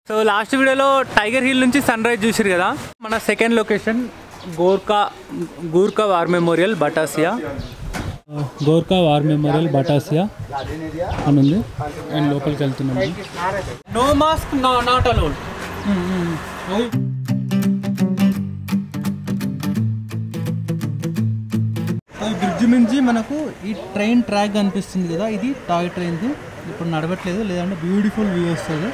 So last వీడియోలో Tiger Hill నుంచి sunrise చూసారు కదా మన second location Gorkha Gurkha war memorial Batasia Gorkha war memorial Batasia అని ఉంది అండ్ లోపలికి వెళ్తున్నాము no mask no not allowed ఈ బ్రిడ్జ్ నుంచి మనకు ఈ ట్రైన్ ట్రాక్ కనిపిస్తుంది కదా ఇది టాయ్ ట్రైన్ది ఇప్పుడు నడవట్లేదు లేదంటే బ్యూటిఫుల్ వ్యూ వస్తుంది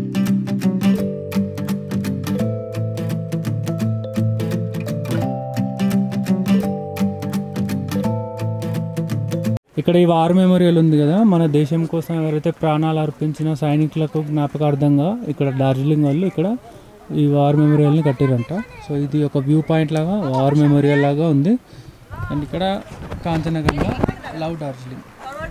ఇక్కడ ఈ వార్ మెమోరియల్ ఉంది కదా మన దేశం కోసం ఎవరైతే ప్రాణాలు అర్పించిన సైనికులకు జ్ఞాపకార్థంగా ఇక్కడ డార్జిలింగ్ వాళ్ళు ఇక్కడ ఈ వార్ మెమోరియల్ని కట్టిరంట సో ఇది ఒక వ్యూ పాయింట్ లాగా వార్ మెమోరియల్ లాగా ఉంది అండ్ ఇక్కడ కాంచనగంగా లవ్ డార్జిలింగ్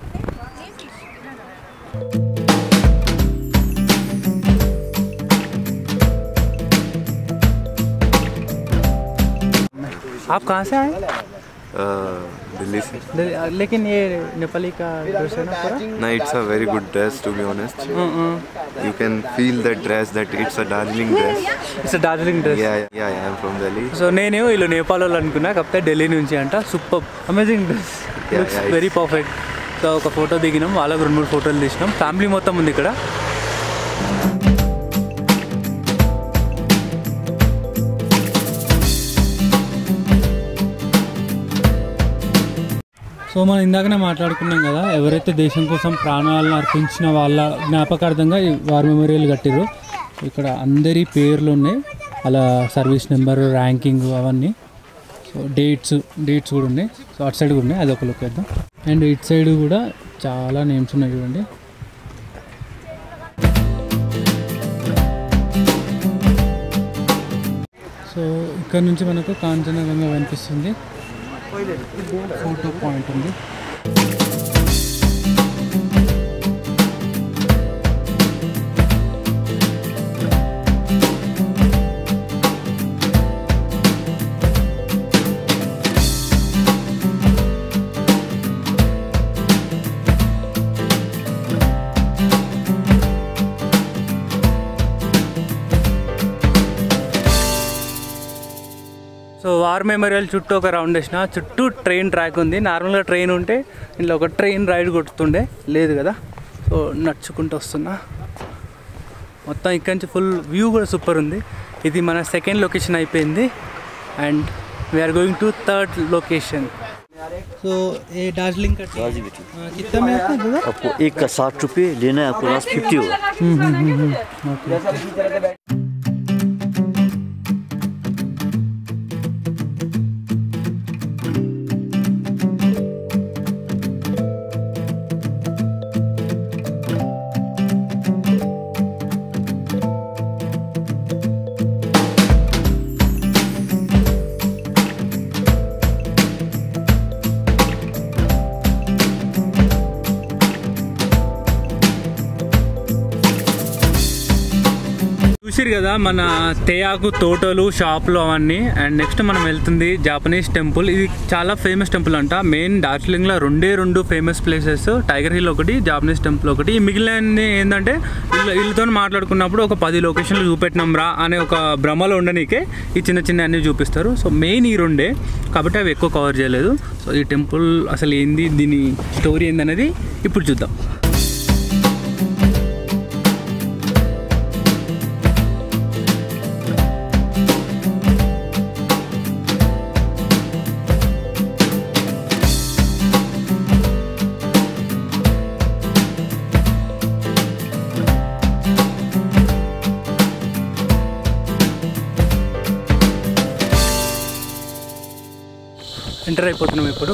आप कहाँ से आए दिल्ली से लेकिन ये नेपाली का ड्रेस है ना पूरा No, it's a very good dress to be honest. You can feel the dress that it's a Darjeeling dress. It's Darjeeling dress Yeah, yeah, yeah, I am from Delhi. So నేను వీళ్ళు నేపాల్ వాళ్ళు అనుకున్నా కాకపోతే ఢిల్లీ నుంచి అంట super amazing dress Yeah, looks yeah, very perfect so ఒక photo దిగినాం వాళ్ళకు రెండు మూడు ఫోటోలు తీసినాం ఫ్యామిలీ మొత్తం ఉంది ఇక్కడ సో మనం ఇందాకనే మాట్లాడుకున్నాం కదా ఎవరైతే దేశం కోసం ప్రాణాలను అర్పించిన వాళ్ళ జ్ఞాపకార్థంగా ఈ వార్ మెమోరియల్ కట్టిరు ఇక్కడ అందరి పేర్లు ఉన్నాయి అలా సర్వీస్ నెంబర్ ర్యాంకింగ్ అవన్నీ సో డేట్స్ డేట్స్ కూడా ఉన్నాయి సో అటు సైడ్ కూడా ఉన్నాయి అది ఒక లుక్ వేద్దాం అండ్ ఇటు సైడ్ కూడా చాలా నేమ్స్ ఉన్నాయి చూడండి సో ఇక్కడ నుంచి మనకు కాంచనగంగా కనిపిస్తుంది ఫోటో పాయింట్ ఉంది సో వార్ మెమోరియల్ చుట్టూ ఒక రౌండ్ వేసిన చుట్టూ ట్రైన్ ట్రాక్ ఉంది నార్మల్గా ట్రైన్ ఉంటే ఇంట్లో ఒక ట్రైన్ రైడ్ కొడుతుండే లేదు కదా సో నడుచుకుంటూ వస్తున్నా మొత్తం ఇక్కడి నుంచి ఫుల్ వ్యూ కూడా సూపర్ ఉంది ఇది మన సెకండ్ లొకేషన్ అయిపోయింది and we're going to third location so a Darjeeling का हाँ, कितना में आता है दादा आपको एक का साठ रुपये लेना है आपको लास्ट फिफ्टी होगा చూసిరు కదా మన తేయాకు తోటలు షాపులు అవన్నీ అండ్ నెక్స్ట్ మనం వెళ్తుంది జాపనీస్ టెంపుల్ ఇది చాలా ఫేమస్ టెంపుల్ అంట మెయిన్ డార్జిలింగ్లో రెండే రెండు ఫేమస్ ప్లేసెస్ టైగర్ హిల్ ఒకటి జాపనీస్ టెంపుల్ ఒకటి ఈ మిగిలిన ఏంటంటే వీళ్ళ వీళ్ళతో మాట్లాడుకున్నప్పుడు ఒక పది లొకేషన్లు చూపెట్టినాం రా అనే ఒక భ్రమలో ఉండనీకే ఈ చిన్న చిన్న అన్ని చూపిస్తారు సో మెయిన్ ఈ రెండే కాబట్టి అవి ఎక్కువ కవర్ చేయలేదు సో ఈ టెంపుల్ అసలు ఏంది దీని స్టోరీ ఏంది అనేది ఇప్పుడు చూద్దాం ఎంటర్ అయిపోతున్నాం ఇప్పుడు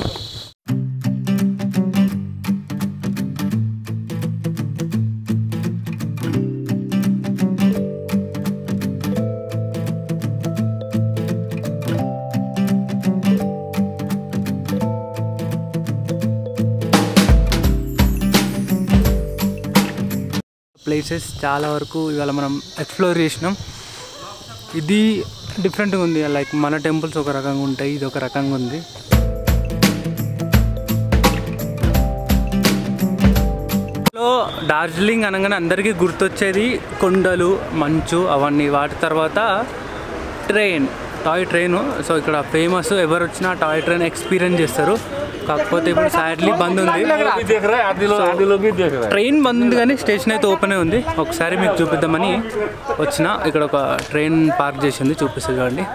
ప్లేసెస్ చాలా వరకు ఇవాళ మనం ఎక్స్ప్లోర్ చేసినాం ఇది డిఫరెంట్గా ఉంది లైక్ మన టెంపుల్స్ ఒక రకంగా ఉంటాయి ఇది ఒక రకంగా ఉంది లో డార్జిలింగ్ అనగానే అందరికీ గుర్తొచ్చేది కొండలు మంచు అవన్నీ వాటి తర్వాత ట్రైన్ టాయ్ ట్రైన్ సో ఇక్కడ ఫేమస్ ఎవరు వచ్చినా టాయ్ ట్రైన్ ఎక్స్పీరియన్స్ చేస్తారు కాకపోతే ఇప్పుడు సాడ్లీ బంద్ ఉంది भी देख रहा है आदि लोग आदि लोग भी देख रहा है ట్రైన్ బంద్ ఉంది కానీ స్టేషన్ అయితే ఓపెన్ ఉంది ఒకసారి మీకు చూపిద్దామని వచ్చిన ఇక్కడ ఒక ట్రైన్ పార్క్ చేసింది చూపిస్తుంది చూడండి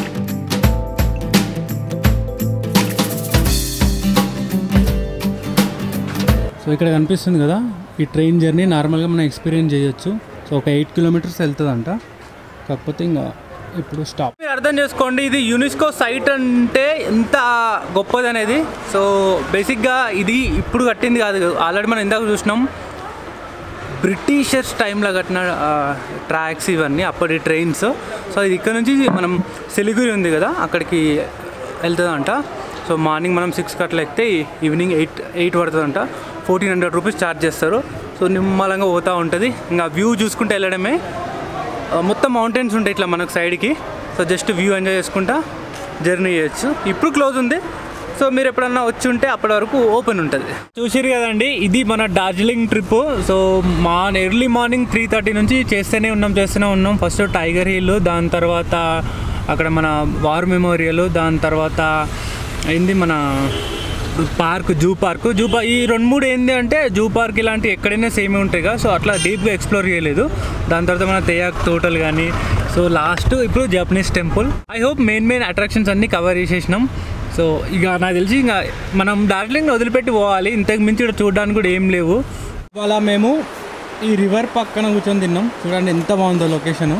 సో ఇక్కడ కనిపిస్తుంది కదా ఈ ట్రైన్ జర్నీ నార్మల్గా మనం ఎక్స్పీరియన్స్ చేయొచ్చు సో ఒక ఎయిట్ కిలోమీటర్స్ వెళ్తుందంట కాకపోతే ఇంకా ఇప్పుడు స్టాప్ మీరు అర్థం చేసుకోండి ఇది యునెస్కో సైట్ అంటే ఎంత గొప్పది అనేది సో బేసిక్గా ఇది ఇప్పుడు కట్టింది కాదు ఆల్రెడీ మనం ఇందాక చూసినాం బ్రిటిషర్స్ టైంలో కట్టిన ట్రాక్స్ ఇవన్నీ అప్పటి ట్రైన్స్ సో ఇది ఇక్కడ నుంచి మనం సిలిగురి ఉంది కదా అక్కడికి వెళ్తుందంట సో మార్నింగ్ మనం సిక్స్కి అట్లా ఎక్కితే ఈవినింగ్ ఎయిట్ ఎయిట్ పడుతుందంట ఫోర్టీన్ హండ్రెడ్ రూపీస్ ఛార్జ్ చేస్తారు సో నిమ్మలంగా పోతూ ఉంటుంది ఇంకా వ్యూ చూసుకుంటూ వెళ్ళడమే ఆ, మొత్తం మౌంటైన్స్ ఉంటాయి ఇట్లా మనకు సైడ్కి సో జస్ట్ వ్యూ ఎంజాయ్ చేసుకుంటా జర్నీ చేయొచ్చు ఇప్పుడు క్లోజ్ ఉంది సో మీరు ఎప్పుడన్నా వచ్చి ఉంటే అప్పటి వరకు ఓపెన్ ఉంటుంది చూసిరు కదండి ఇది మన డార్జిలింగ్ ట్రిప్ సో మా ఎర్లీ మార్నింగ్ త్రీ థర్టీ నుంచి చేస్తూనే ఉన్నాం చేస్తూనే ఉన్నాం ఫస్ట్ టైగర్ హిల్ దాని తర్వాత అక్కడ మన వార్ మెమోరియల్ దాని తర్వాత ఏంది మన park zoo park zoo park ఈ రెండు మూడు ఏంది అంటే జూ పార్క్ ఇలాంటి ఎక్కడైనా సేమే ఉంటాయి కదా సో అట్లా డీప్గా ఎక్స్ప్లోర్ చేయలేదు దాని తర్వాత మన తేయాక్ తోటలు కానీ సో లాస్ట్ ఇప్పుడు Japanese temple I hope main main attractions అన్ని కవర్ చేసేసినాం సో ఇక నాకు తెలిసి ఇంకా మనం డార్జిలింగ్ వదిలిపెట్టి పోవాలి ఇంతకు మించి ఇక్కడ చూడడానికి కూడా ఏం లేవు ఇవాళ మేము ఈ రివర్ పక్కన కూర్చొని తిన్నాం చూడండి ఎంత బాగుందో లొకేషను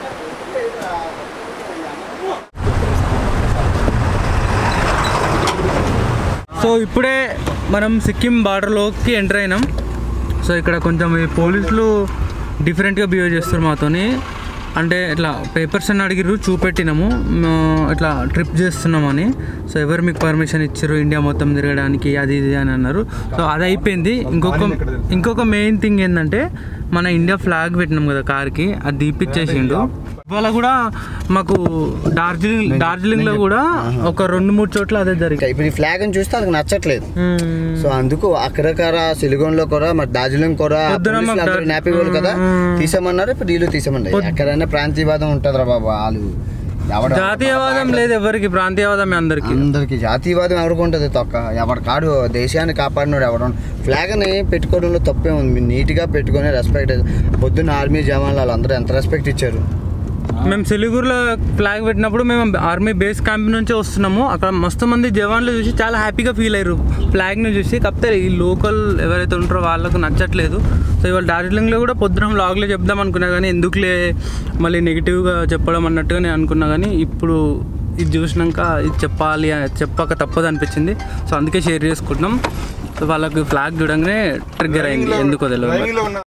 సో ఇప్పుడే మనం సిక్కిం బార్డర్లోకి ఎంటర్ అయినాం సో ఇక్కడ కొంచెం ఈ పోలీసులు డిఫరెంట్గా బిహేవ్ చేస్తారు మాతోని అంటే ఇట్లా పేపర్స్ అన్ని అడిగిర్రు చూపెట్టినాము మేము ఇట్లా ట్రిప్ చేస్తున్నామని సో ఎవరు మీకు పర్మిషన్ ఇచ్చారు ఇండియా మొత్తం తిరగడానికి అది ఇది అని అన్నారు సో అది అయిపోయింది ఇంకొక ఇంకొక మెయిన్ థింగ్ ఏంటంటే మన ఇండియా ఫ్లాగ్ పెట్టినాం కదా కార్కి అది దీపిచ్చేసిండు ఇవాళ కూడా మాకు డార్జిలింగ్ డార్జిలింగ్లో కూడా ఒక రెండు మూడు చోట్ల అదే జరిగింది ఇప్పుడు ఈ ఫ్లాగ్ ని చూస్తే అది నచ్చట్లేదు మ్మ్. సో అందుకు అక్కడకర సిలిగోన్లో కూడా మరి డార్జిలింగ్ కూడా పొద్దున పోలీసులు మాకు అందరూ డార్- నాపీ వాళ్ళు కదా మ్మ్. తీసేమన్నారు ఇప్పుడు వీళ్ళు తీసేమన్నారు ఎక్కడైనా ప్రాంతీయవాదం ఉంటుందిరా బాబు వాళ్ళు ఎవడ జాతీయవాదం లేదు ఎవరికి ప్రాంతీయవాదం అందరికి అందరికి జాతీయవాదం ఎవరికి ఉంటుంది తొక్క ఎవడు కాడు దేశాన్ని కాపాడినాడు ఎవడు ఫ్లాగ్ని పెట్టుకోవడంలో తప్పే ఉంది నీట్గా పెట్టుకొని రెస్పెక్ట్ పొద్దున్న ఆర్మీ జవాన్లు వాళ్ళందరూ ఎంత రెస్పెక్ట్ ఇచ్చారు మేము సిలిగురిలో ఫ్లాగ్ పెట్టినప్పుడు మేము ఆర్మీ బేస్ క్యాంప్ నుంచి వస్తున్నాము అక్కడ మస్తు మంది జవాన్లు చూసి చాలా హ్యాపీగా ఫీల్ అయ్యారు ఫ్లాగ్ని చూసి కాకపోతే ఈ లోకల్ ఎవరైతే ఉంటారో వాళ్ళకు నచ్చట్లేదు సో ఇవాళ డార్జిలింగ్లో కూడా పొద్దున వ్లాగ్లో చెప్దాం అనుకున్నా కానీ ఎందుకులే మళ్ళీ నెగిటివ్గా చెప్పడం అన్నట్టుగా నేను అనుకున్నా కానీ ఇప్పుడు ఇది చూసినాక ఇది చెప్పాలి అని- చెప్పక తప్పదు అనిపించింది సో అందుకే షేర్ చేసుకుంటున్నాం సో వాళ్ళకి ఫ్లాగ్ చూడంగానే ట్రిగ్గర్ అయింది ఎందుకో తెలియదు